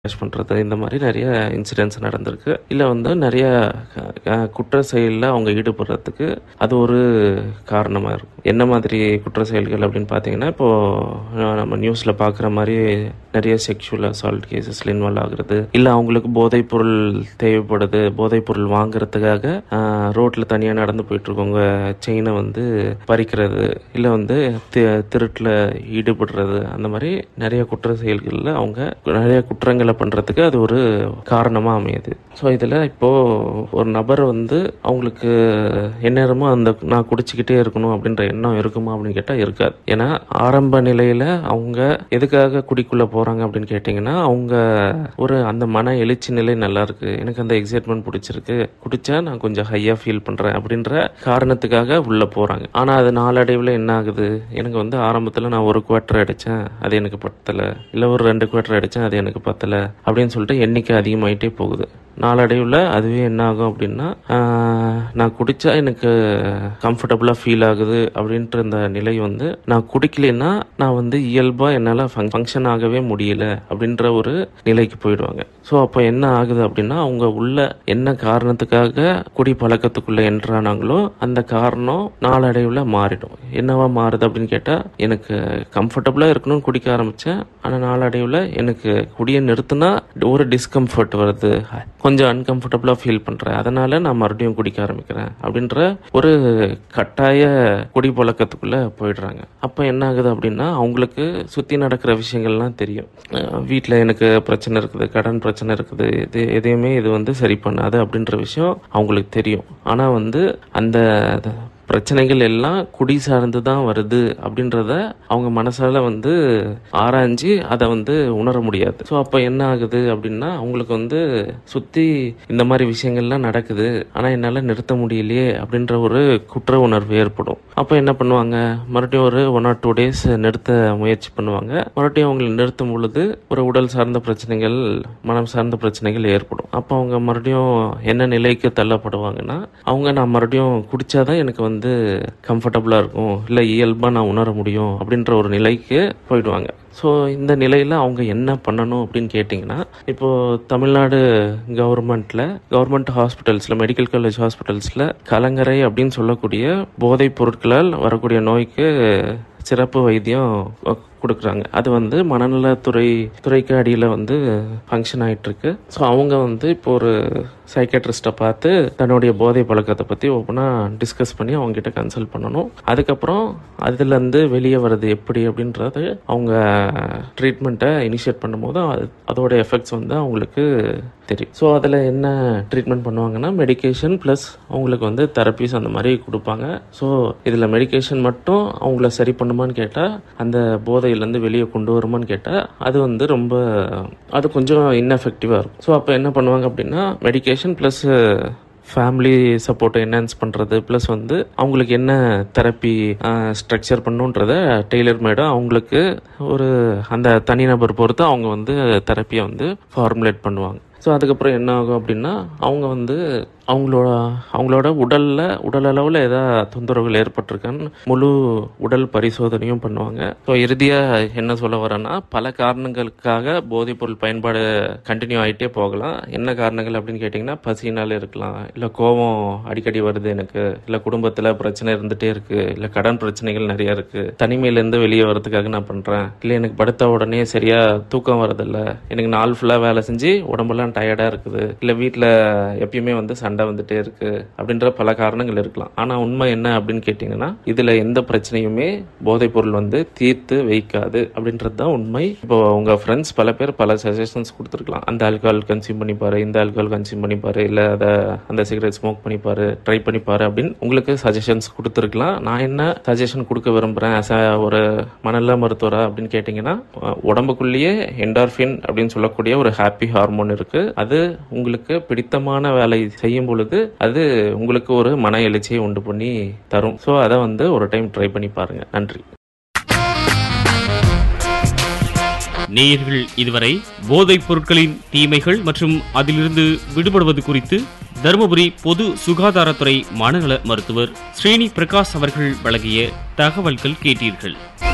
cash பண்ணுறது இந்த மாதிரி நிறைய இன்சிடென்ட்ஸ் நடந்திருக்கு இல்லை வந்து நிறைய அஹ், குற்ற செயலில் அவங்க ஈடுபடுறதுக்கு அது ஒரு காரணமாக இருக்கும் என்ன மாதிரி குற்ற செயல்கள் அப்படின்னு பார்த்தீங்கன்னா இப்போது நம்ம நியூஸில் பார்க்குற மாதிரி நிறைய செக்ஷுவல் அசால்ட் கேசஸில் இன்வால்வ் ஆகுறது இல்லை அவங்களுக்கு போதைப் பொருள் தேவைப்படுது போதைப் பொருள் வாங்குறதுக்காக ரோட்டில் தனியாக நடந்து போயிட்டுருக்கவங்க செயினை வந்து பறிக்கிறது இல்லை வந்து தி- திருட்டில் ஈடுபடுறது அந்த மாதிரி நிறைய குற்ற செயல்களில் அவங்க நிறைய குற்றங்களை பண்ணுறதுக்கு அது ஒரு காரணமாக அமையுது ஸோ இதில் இப்போது ஒரு நபர் வந்து அவங்களுக்கு எந்நேரமும் அந்த நான் குடிச்சிக்கிட்டே இருக்கணும் அப்படின்ற எண்ணம் இருக்குமா அப்படின்னு கேட்டால் இருக்காது ஏன்னா ஆரம்ப நிலையில் அவங்க எதுக்காக குடிக்குள்ளே போகிறாங்க அப்படின்னு கேட்டிங்கன்னா அவங்க ஒரு அந்த மன எழுச்சி நிலை நல்லா இருக்கு எனக்கு அந்த எக்ஸைட்மெண்ட் பிடிச்சிருக்கு குடிச்சா நான் கொஞ்சம் ஹையாக ஃபீல் பண்ணுறேன் அப்படின்ற காரணத்துக்காக உள்ளே போகிறாங்க ஆனால் அது நாளடைவில் என்ன ஆகுது எனக்கு வந்து ஆரம்பத்தில் நான் ஒரு குவார்ட்டர் அடித்தேன் அது எனக்கு பத்தலை இல்லை ஒரு ரெண்டு குவார்ட்டர் அடித்தேன் அது எனக்கு பத்தலை அப்படின்னு சொல்லிட்டு எண்ணிக்கை அதிகமாயிட்டே போகுது நாளடைவில் அதுவே என்ன ஆகும் அப்படின்னா ஆஹ், நான் குடிச்சா எனக்கு கம்ஃபர்டபுளாக ஃபீல் ஆகுது அப்படின்ற இந்த நிலை வந்து நான் குடிக்கலைன்னா நான் வந்து இயல்பாக என்னால் ஃபங்க்ஷன் ஆகவே முடியல அப்படின்ற ஒரு நிலைக்கு போயிடுவாங்க ஸோ அப்போ என்ன ஆகுது அப்படின்னா அவங்க உள்ள என்ன காரணத்துக்காக குடி பழக்கத்துக்குள்ள என்ட்ரானாங்களோ அந்த காரணம் நாளடைவில் மாறிடும் என்னவா மாறுது அப்படின்னு கேட்டால் எனக்கு கம்ஃபர்டபுளாக இருக்கணும்னு குடிக்க ஆரம்பித்தேன் ஆனால் நாளடைவில் எனக்கு குடியை நிறுத்தினா ஒரு டிஸ்கம்ஃபர்ட் வருது கொஞ்சம் அன்கம்ஃபர்டபுளாக ஃபீல் பண்ணுறேன் அதனால நான் மறுபடியும் குடிக்க ஆரம்பிக்கிறேன் அப்படின்ற ஒரு கட்டாய குடி பழக்கத்துக்குள்ளே போயிடுறாங்க அப்போ என்ன ஆகுது அப்படின்னா அவங்களுக்கு சுற்றி நடக்கிற விஷயங்கள்லாம் தெரியும் வீட்டில் எனக்கு பிரச்சனை இருக்குது கடன் பிரச்சனை இருக்குது இது எதையுமே இது வந்து சரி பண்ணாது அப்படின்ற விஷயம் அவங்களுக்கு தெரியும் ஆனால் வந்து அந்த பிரச்சனைகள் எல்லாம் குடி சார்ந்து தான் வருது அப்படின்றத அவங்க மனசால வந்து ஆராய்ஞ்சு அதை வந்து உணர முடியாது ஸோ அப்போ என்ன ஆகுது அப்படின்னா அவங்களுக்கு வந்து சுற்றி இந்த மாதிரி விஷயங்கள்லாம் நடக்குது ஆனால் என்னால் நிறுத்த முடியலையே அப்படின்ற ஒரு குற்ற உணர்வு ஏற்படும் அப்போ என்ன பண்ணுவாங்க மறுபடியும் ஒரு ஒன் ஆர் டூ டேஸ் நிறுத்த முயற்சி பண்ணுவாங்க மறுபடியும் அவங்களை நிறுத்தும் பொழுது ஒரு உடல் சார்ந்த பிரச்சனைகள் மனம் சார்ந்த பிரச்சனைகள் ஏற்படும் அப்போ அவங்க மறுபடியும் என்ன நிலைக்கு தள்ளப்படுவாங்கன்னா அவங்க நான் மறுபடியும் குடிச்சாதான் எனக்கு வந்து கம்ஃபர்டபுளாக இருக்கும் இல்லை இயல்பாக நான் உணர முடியும் அப்படின்ற ஒரு நிலைக்கு போயிடுவாங்க ஸோ இந்த நிலையில் அவங்க என்ன பண்ணணும் அப்படின்னு கேட்டிங்கன்னா இப்போது தமிழ்நாடு கவர்மெண்ட்டில் கவர்மெண்ட் ஹாஸ்பிட்டல்ஸில் மெடிக்கல் காலேஜ் ஹாஸ்பிட்டல்ஸில் கலங்கரை அப்படின்னு சொல்லக்கூடிய போதைப் பொருட்களால் வரக்கூடிய நோய்க்கு சிறப்பு வைத்தியம் கொ- கொடுக்குறாங்க அது வந்து மனநலத்துறை துறைக்கு அடியில் வந்து ஃபங்க்ஷன் ஆயிட்டு இருக்கு ஸோ அவங்க வந்து இப்போ ஒரு சைக்கட்ரிஸ்ட்டை பார்த்து தன்னுடைய போதை பழக்கத்தை பற்றி ஓப்பனாக டிஸ்கஸ் பண்ணி அவங்க கிட்ட கன்சல்ட் பண்ணணும் அதுக்கப்புறம் அதுலேருந்து வெளியே வர்றது எப்படி அப்படின்றது அவங்க ட்ரீட்மெண்ட்டை இனிஷியேட் பண்ணும்போது அது அதோட எஃபெக்ட்ஸ் வந்து அவங்களுக்கு தெரியும் ஸோ அதில் என்ன ட்ரீட்மெண்ட் பண்ணுவாங்கன்னா மெடிகேஷன் ப்ளஸ் அவங்களுக்கு வந்து தெரப்பிஸ் அந்த மாதிரி கொடுப்பாங்க ஸோ இதில் மெடிகேஷன் மட்டும் அவங்கள சரி பண்ணுமான்னு கேட்டால் அந்த போதையிலேருந்து வெளியே கொண்டு வருமான்னு கேட்டால் அது வந்து ரொம்ப அது கொஞ்சம் இன்எஃபெக்டிவாக இருக்கும் ஸோ அப்போ என்ன பண்ணுவாங்க அப்படின்னா மெடிகேஷன் ப்ளஸ் ஃபேமிலி சப்போர்ட்டை என்ஹான்ஸ் பண்ணுறது ப்ளஸ் வந்து அவங்களுக்கு என்ன தெரப்பி ஸ்ட்ரக்சர் பண்ணுன்றத டெய்லர் மேடம் அவங்களுக்கு ஒரு அந்த தனிநபர் பொறுத்து அவங்க வந்து தெரப்பியை வந்து ஃபார்முலேட் பண்ணுவாங்க ஸோ அதுக்கப்புறம் என்ன ஆகும் அப்படின்னா அவங்க வந்து அவங்களோட அவங்களோட உடலில் உடல் அளவில் ஏதாவது தொந்தரவுகள் ஏற்பட்டிருக்கான்னு முழு உடல் பரிசோதனையும் பண்ணுவாங்க ஸோ இறுதியாக என்ன சொல்ல வரேன்னா பல காரணங்களுக்காக போதைப்பொருள் பயன்பாடு கண்டினியூ ஆகிட்டே போகலாம் என்ன காரணங்கள் அப்படின்னு கேட்டிங்கன்னா பசினால இருக்கலாம் இல்லை கோபம் அடிக்கடி வருது எனக்கு இல்லை குடும்பத்தில் பிரச்சனை இருந்துகிட்டே இருக்குது இல்லை கடன் பிரச்சனைகள் நிறைய இருக்குது தனிமையிலேருந்து வெளியே வர்றதுக்காக நான் பண்ணுறேன் இல்லை எனக்கு படுத்த உடனே சரியாக தூக்கம் வரதில்ல எனக்கு நாள் ஃபுல்லாக வேலை செஞ்சு உடம்பெல்லாம் டயர்டாக இருக்குது இல்லை வீட்டில் எப்பயுமே வந்து சண்டை வந்துட்டே இருக்கு அப்படின்ற பல காரணங்கள் இருக்கலாம் ஆனால் உண்மை என்ன அப்படின்னு கேட்டிங்கன்னா இதில் எந்த பிரச்சனையுமே போதைப் பொருள் வந்து தீர்த்து வைக்காது அப்படின்றது தான் உண்மை இப்போ உங்கள் ஃப்ரெண்ட்ஸ் பல பேர் பல சஜஷன்ஸ் கொடுத்துருக்கலாம் அந்த ஆல்கஹால் கன்சியூம் பண்ணிப்பாரு இந்த ஆல்கஹால் கன்சியூம் பண்ணிப்பாரு இல்லை அதை அந்த சிகரெட் ஸ்மோக் பண்ணிப்பாரு ட்ரை பண்ணிப்பாரு அப்படின்னு உங்களுக்கு சஜஷன்ஸ் கொடுத்துருக்கலாம் நான் என்ன சஜஷன் கொடுக்க விரும்புகிறேன் as a ஒரு மனநல மருத்துவரா அப்படின்னு கேட்டிங்கன்னா அஹ், உடம்புக்குள்ளேயே என்டார்ஃபின் அப்படின்னு சொல்லக்கூடிய ஒரு ஹாப்பி ஹார்மோன் இருக்கு அது உங்களுக்கு பிடித்தமான வேலை செய்யும் பொழுது அது உங்களுக்கு ஒரு மன எழுச்சியை உண்டு பண்ணி தரும் ஸோ அதை வந்து ஒரு டைம் ட்ரை பண்ணி பாருங்க நன்றி நேயர்கள் இதுவரை போதைப் பொருட்களின் தீமைகள் மற்றும் அதிலிருந்து விடுபடுவது குறித்து தருமபுரி பொது சுகாதாரத்துறை மனநல மருத்துவர் ஸ்ரீனி பிரகாஷ் அவர்கள் வழங்கிய தகவல்கள் கேட்டீர்கள்